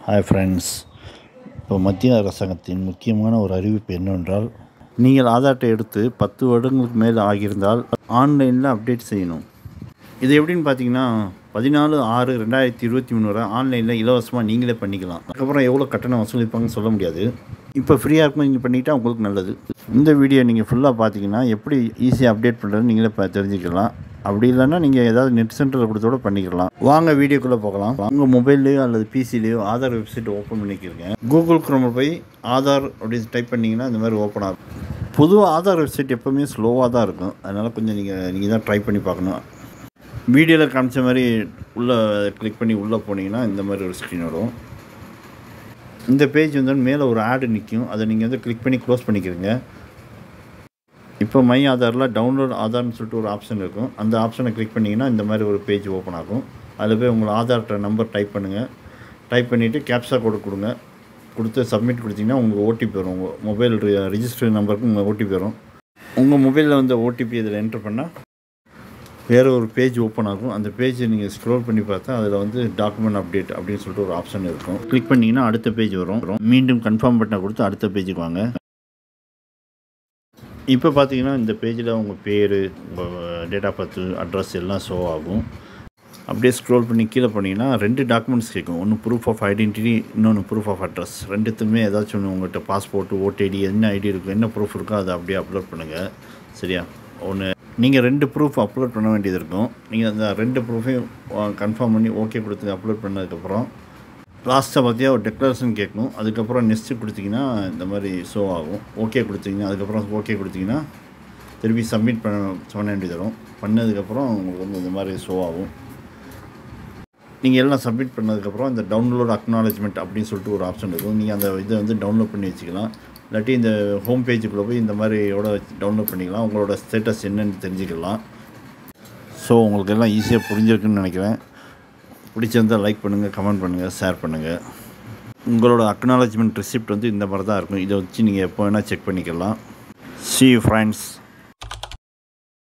hi friends இப்போ மத்திய அரசாங்கத்தின் முக்கியமான ஒரு அறிவிப்பு என்னவென்றால் நீங்கள் ஆதார் அட்டை எடுத்து பத்து வருடங்களுக்கு மேல் ஆகியிருந்தால் ஆன்லைனில் அப்டேட் செய்யணும் இது எப்படின்னு பார்த்தீங்கன்னா பதினாலு ஆறு ரெண்டாயிரத்தி இருபத்தி மூணு வரை ஆன்லைனில் இலவசமாக நீங்களே பண்ணிக்கலாம் அதுக்கப்புறம் எவ்வளோ கட்டணம் வசூலிப்பாங்கன்னு சொல்ல முடியாது இப்போ ஃப்ரீயாக இருக்கும் நீங்கள் பண்ணிட்டா உங்களுக்கு நல்லது இந்த வீடியோ நீங்கள் ஃபுல்லாக பார்த்தீங்கன்னா எப்படி ஈஸியாக அப்டேட் பண்ணுறது நீங்களே பா தெரிஞ்சுக்கலாம் அப்படி இல்லைன்னா நீங்கள் ஏதாவது நெட் சென்டரில் கொடுத்தோட பண்ணிக்கலாம் வாங்க வீடியோக்குள்ளே போகலாம் உங்கள் மொபைல்லையோ அல்லது பிசிலையோ ஆதார் வெப்சைட் ஓப்பன் பண்ணிக்கிறீங்க கூகுள் குரோமில் போய் ஆதார் அப்படின்னு டைப் பண்ணிங்கன்னா இந்த மாதிரி ஓப்பன் ஆகும் பொதுவாக ஆதார் வெப்சைட் எப்போவுமே ஸ்லோவாக தான் இருக்கும் அதனால் கொஞ்சம் நீங்கள் நீங்கள் தான் ட்ரை பண்ணி பார்க்கணும் வீடியோவில் காமிச்ச மாதிரி உள்ளே கிளிக் பண்ணி உள்ளே போனீங்கன்னா இந்த மாதிரி ஒரு ஸ்க்ரீன் வரும் இந்த பேஜ் வந்து மேலே ஒரு ஆடு நிற்கும் அதை நீங்கள் வந்து கிளிக் பண்ணி க்ளோஸ் பண்ணிக்கிறீங்க இப்போ மை ஆதாரில் டவுன்லோட் ஆதார்னு சொல்லிட்டு ஒரு ஆப்ஷன் இருக்கும் அந்த ஆப்ஷனை கிளிக் பண்ணிங்கன்னா இந்த மாதிரி ஒரு பேஜ் ஓப்பன் ஆகும் அதில் போய் உங்கள் ஆதார் நம்பர் டைப் பண்ணுங்கள் டைப் பண்ணிவிட்டு கேப்சா கோடு கொடுங்க கொடுத்து சப்மிட் கொடுத்தீங்கன்னா உங்களுக்கு ஓடிபி வரும் உங்கள் மொபைல் ரிஜிஸ்டர் நம்பருக்கு உங்கள் ஓடிபி வரும் உங்கள் மொபைலில் வந்து ஓடிபி இதில் என்ட்ரு பண்ணால் வேறு ஒரு பேஜ் ஓப்பன் ஆகும் அந்த பேஜை நீங்கள் ஸ்க்ரோல் பண்ணி பார்த்தா அதில் வந்து டாக்குமெண்ட் அப்டேட் அப்படின்னு சொல்லிட்டு ஒரு ஆப்ஷன் இருக்கும் கிளிக் பண்ணிங்கன்னா அடுத்த பேஜ் வரும் மீண்டும் கன்ஃபார்ம் பட்டனை கொடுத்து அடுத்த பேஜுக்கு வாங்க இப்போ பார்த்தீங்கன்னா இந்த பேஜில் உங்கள் பேர் உங்கள் டேட் ஆஃப் பர்த் அட்ரஸ் எல்லாம் ஷோ ஆகும் அப்படியே ஸ்க்ரோல் பண்ணி கீழே பண்ணிங்கன்னா ரெண்டு டாக்குமெண்ட்ஸ் கேட்கும் ஒன்று ப்ரூஃப் ஆஃப் ஐடென்டிட்டி இன்னொன்று ப்ரூஃப் ஆஃப் அட்ரஸ் ரெண்டுத்துமே ஏதாச்சும் ஒன்று உங்கள்கிட்ட பாஸ்போர்ட் ஓடிடி என்ன ஐடி இருக்கும் என்ன ப்ரூஃப் இருக்கோ அதை அப்படியே அப்லோட் பண்ணுங்கள் சரியா ஒன்று நீங்கள் ரெண்டு ப்ரூஃப் அப்லோட் பண்ண வேண்டியது இருக்கும் நீங்கள் அந்த ரெண்டு ப்ரூஃபையும் கன்ஃபார்ம் பண்ணி ஓகே கொடுத்து அப்லோட் பண்ணதுக்கப்புறம் லாஸ்ட்டாக பார்த்தியா ஒரு டெக்ளரேஷன் கேட்கும் அதுக்கப்புறம் நெக்ஸ்ட்டு கொடுத்தீங்கன்னா இந்த மாதிரி ஷோ ஆகும் ஓகே கொடுத்தீங்கன்னா அதுக்கப்புறம் ஓகே கொடுத்தீங்கன்னா திருப்பி சப்மிட் பண்ண பண்ண வேண்டியது வரும் பண்ணதுக்கப்புறம் உங்களுக்கு வந்து இந்த மாதிரி ஷோ ஆகும் நீங்கள் எல்லாம் சப்மிட் பண்ணதுக்கப்புறம் இந்த டவுன்லோட் அக்னாலஜ்மெண்ட் அப்படின்னு சொல்லிட்டு ஒரு ஆப்ஷன் இருக்கும் நீங்கள் அந்த இதை வந்து டவுன்லோட் பண்ணி வச்சுக்கலாம் இல்லாட்டி இந்த ஹோம் பேஜுக்குள்ளே போய் இந்த மாதிரியோட டவுன்லோட் பண்ணிக்கலாம் உங்களோட ஸ்டேட்டஸ் என்னன்னு தெரிஞ்சுக்கலாம் ஸோ உங்களுக்கு எல்லாம் ஈஸியாக புரிஞ்சிருக்குன்னு நினைக்கிறேன் பிடிச்சிருந்தால் லைக் பண்ணுங்கள் கமெண்ட் பண்ணுங்கள் ஷேர் பண்ணுங்கள் உங்களோட அக்னாலஜ்மெண்ட் ரிசிப்ட் வந்து இந்த மாதிரி தான் இருக்கும் இதை வச்சு நீங்கள் எப்போ வேணால் செக் பண்ணிக்கலாம் சி ஃப்ரெண்ட்ஸ்